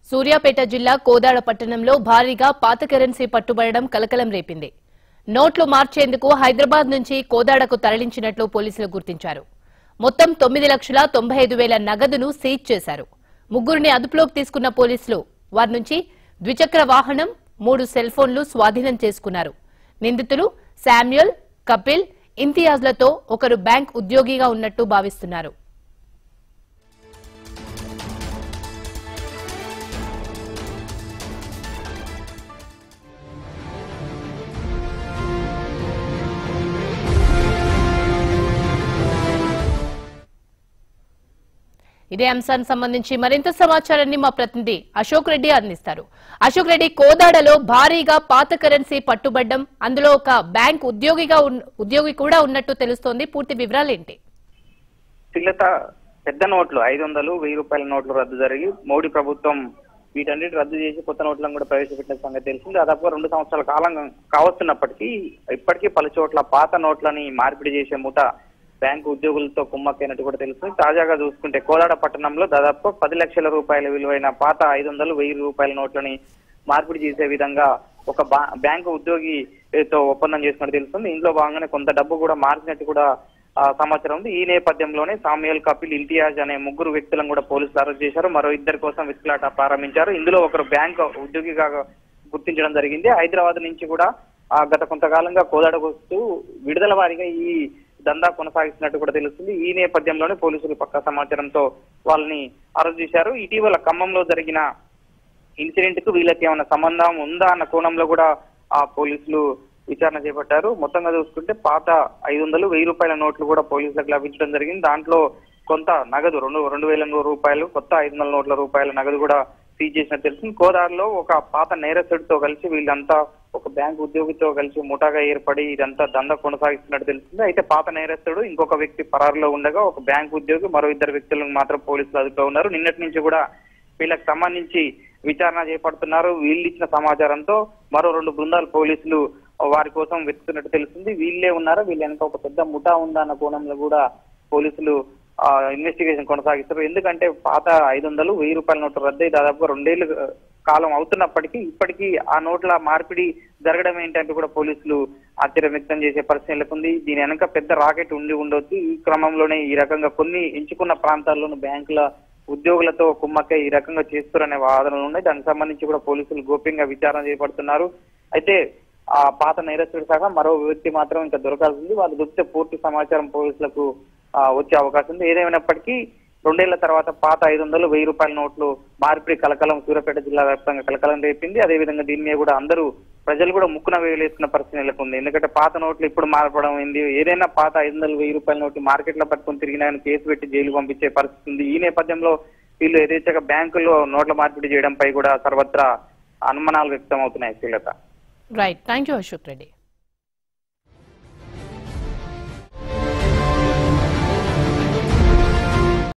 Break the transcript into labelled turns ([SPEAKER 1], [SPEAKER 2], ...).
[SPEAKER 1] సూర్యాపేట జిల్లా కోదాడ పట్టణంలో భారీగా పాత కరెన్సీ పట్టుబడడం కలకలం రేపింది నోట్లు మార్చేందుకు హైదరాబాద్ నుంచి కోదాడకు తరలించినట్లు పోలీసులు గుర్తించారు మొత్తం తొమ్మిది లక్షల తొంభై ఐదు వేల నగదును సీజ్ చేశారు ముగ్గురిని అదుపులోకి తీసుకున్న పోలీసులు వారి నుంచి ద్విచక్ర వాహనం మూడు సెల్ ఫోన్లు స్వాధీనం చేసుకున్నారు నిందితులు శామ్యుయల్ కపిల్ ఇంతియాజ్లతో ఒకరు బ్యాంక్ ఉద్యోగిగా ఉన్నట్టు భావిస్తున్నారు ఇదే అంశానికి సంబంధించి మరింత సమాచారాన్ని మా ప్రతినిధి అశోక్ రెడ్డి అందిస్తారు అశోక్ రెడ్డి కోదాడలో భారీగా పాత కరెన్సీ పట్టుబడ్డం అందులో ఒక బ్యాంక్ ఉద్యోగిగా ఉన్న- ఉద్యోగి కూడా ఉన్నట్టు తెలుస్తోంది పూర్తి వివరాలు ఏంటి
[SPEAKER 2] చిల్లత పెద్ద నోట్లు ఐదు వందలు వెయ్యి రూపాయల నోట్లు రద్దు జరిగి మోడీ ప్రభుత్వం వీటన్నిటి రద్దు చేసి కొత్త నోట్లను కూడా ప్రవేశపెట్టిన సంగతి తెలిసింది దాదాపుగా రెండు సంవత్సరాల కాలం కావస్తున్నప్పటికీ ఇప్పటికీ పలు చోట్ల పాత నోట్లని మార్పిడి చేసే మూట బ్యాంకు ఉద్యోగులతో కుమ్మక్కైనట్టు కూడా తెలుస్తుంది తాజాగా చూసుకుంటే కోదాడ పట్టణంలో దాదాపు పది లక్షల రూపాయల విలువైన పాత ఐదు వందలు వెయ్యి రూపాయల నోట్లని మార్పిడి చేసే విధంగా ఒక బా- బ్యాంకు ఉద్యోగితో ఒప్పందం చేసినట్టు తెలుస్తుంది ఇందులో భాగంగానే కొంత డబ్బు కూడా మార్చినట్టు కూడా ఆ, సమాచారం ఉంది ఈ నేపథ్యంలోనే సామ్యుయల్ కపిల్ ఇంతియాజ్ అనే ముగ్గురు వ్యక్తులను కూడా పోలీసులు అరెస్ట్ చేశారు మరో ఇద్దరి కోసం వెతుకులాట ప్రారంభించారు ఇందులో ఒకరు బ్యాంక్ ఉద్యోగిగా గుర్తించడం జరిగింది హైదరాబాద్ నుంచి కూడా ఆ, గత కొంతకాలంగా కోదాడకు వస్తూ విడుదల వారీగా ఈ దందా కొనసాగిస్తున్నట్టు కూడా తెలుస్తుంది ఈ నేపథ్యంలోనే పోలీసులు పక్క సమాచారంతో వాళ్ళని అరెస్ట్ చేశారు ఇటీవల ఖమ్మంలో జరిగిన ఇన్సిడెంట్ కు వీళ్ళకి ఏమైనా సంబంధం ఉందా అన్న కోణంలో కూడా ఆ పోలీసులు విచారణ చేపట్టారు మొత్తంగా చూసుకుంటే పాత ఐదు వందలు వెయ్యి రూపాయల నోట్లు కూడా పోలీసులకు లభించడం జరిగింది దాంట్లో కొంత నగదు రెండు రెండు వేల నూరు రూపాయలు కొత్త ఐదు వందల నోట్ల రూపాయల నగదు కూడా సీజ్ చేసినట్టు తెలిసింది కోదారులో ఒక పాత నేరస్తుడితో కలిసి వీళ్ళంతా ఒక బ్యాంక్ ఉద్యోగితో కలిసి ముఠాగా ఏర్పడి ఇదంతా దంద కొనసాగిస్తున్నట్టు తెలిసింది అయితే పాత నేరస్తుడు ఇంకొక వ్యక్తి పరారులో ఉండగా ఒక బ్యాంక్ ఉద్యోగి మరో ఇద్దరు వ్యక్తులను మాత్రం పోలీసులు అదుపులో ఉన్నారు నిన్నటి నుంచి కూడా వీళ్ళకి సంబంధించి విచారణ చేపడుతున్నారు వీళ్ళు ఇచ్చిన సమాచారంతో మరో రెండు బృందాలు పోలీసులు వారి కోసం వెతుకుతున్నట్టు తెలుస్తుంది వీళ్ళే ఉన్నారా వీళ్ళ వెనక ఒక పెద్ద ముఠా ఉందా అన్న కోణంలో కూడా పోలీసులు ఇన్వెస్టిగేషన్ కొనసాగిస్తారు ఎందుకంటే పాత ఐదు వందలు వెయ్యి రూపాయల నోట్లు రద్దయి దాదాపుగా రెండేళ్లు ఆ, కాలం అవుతున్నప్పటికీ ఇప్పటికీ ఆ నోట్ల మార్పిడి జరగడం ఏంటంటే కూడా పోలీసులు ఆశ్చర్యం వ్యక్తం చేసే పరిస్థితి నెలకొంది దీని వెనక పెద్ద రాకెట్ ఉండి ఉండొచ్చు ఈ క్రమంలోనే ఈ రకంగా కొన్ని ఎంచుకున్న ప్రాంతాల్లోని బ్యాంకుల ఉద్యోగులతో కుమ్మక్క ఈ రకంగా చేస్తారనే వాదనలు ఉన్నాయి దానికి సంబంధించి కూడా పోలీసులు గోప్యంగా విచారణ చేపడుతున్నారు అయితే ఆ పాత నేరస్తుడు సహా మరో వ్యక్తి మాత్రం ఇంకా దొరకాల్సింది వాళ్ళు దొరికితే పూర్తి సమాచారం పోలీసులకు ఆ, వచ్చే అవకాశం ఉంది ఏదేమైనప్పటికీ రెండేళ్ల తర్వాత పాత ఐదు వందలు వెయ్యి రూపాయల నోట్లు మార్పిడి కలకలం సూర్యాపేట జిల్లా వ్యాప్తంగా కలకలం రేపింది అదేవిధంగా దీని మీద కూడా అందరూ ప్రజలు కూడా ముక్కున వేలేసుకున్న పరిస్థితి నెలకొంది ఎందుకంటే పాత నోట్లు ఇప్పుడు మారపడం ఏంది ఏదైనా పాత ఐదు వందలు వెయ్యి రూపాయల నోట్లు మార్కెట్ లో పట్టుకొని తిరిగిన ఆయన కేసు పెట్టి జైలు పంపించే పరిస్థితి ఉంది ఈ నేపథ్యంలో వీళ్ళు యథేచ్ఛగా బ్యాంకుల్లో నోట్ల మార్పిడి చేయడంపై కూడా సర్వత్రా అనుమానాలు వ్యక్తం అవుతున్నాయి Srilatha
[SPEAKER 1] right thank you Ashok Reddy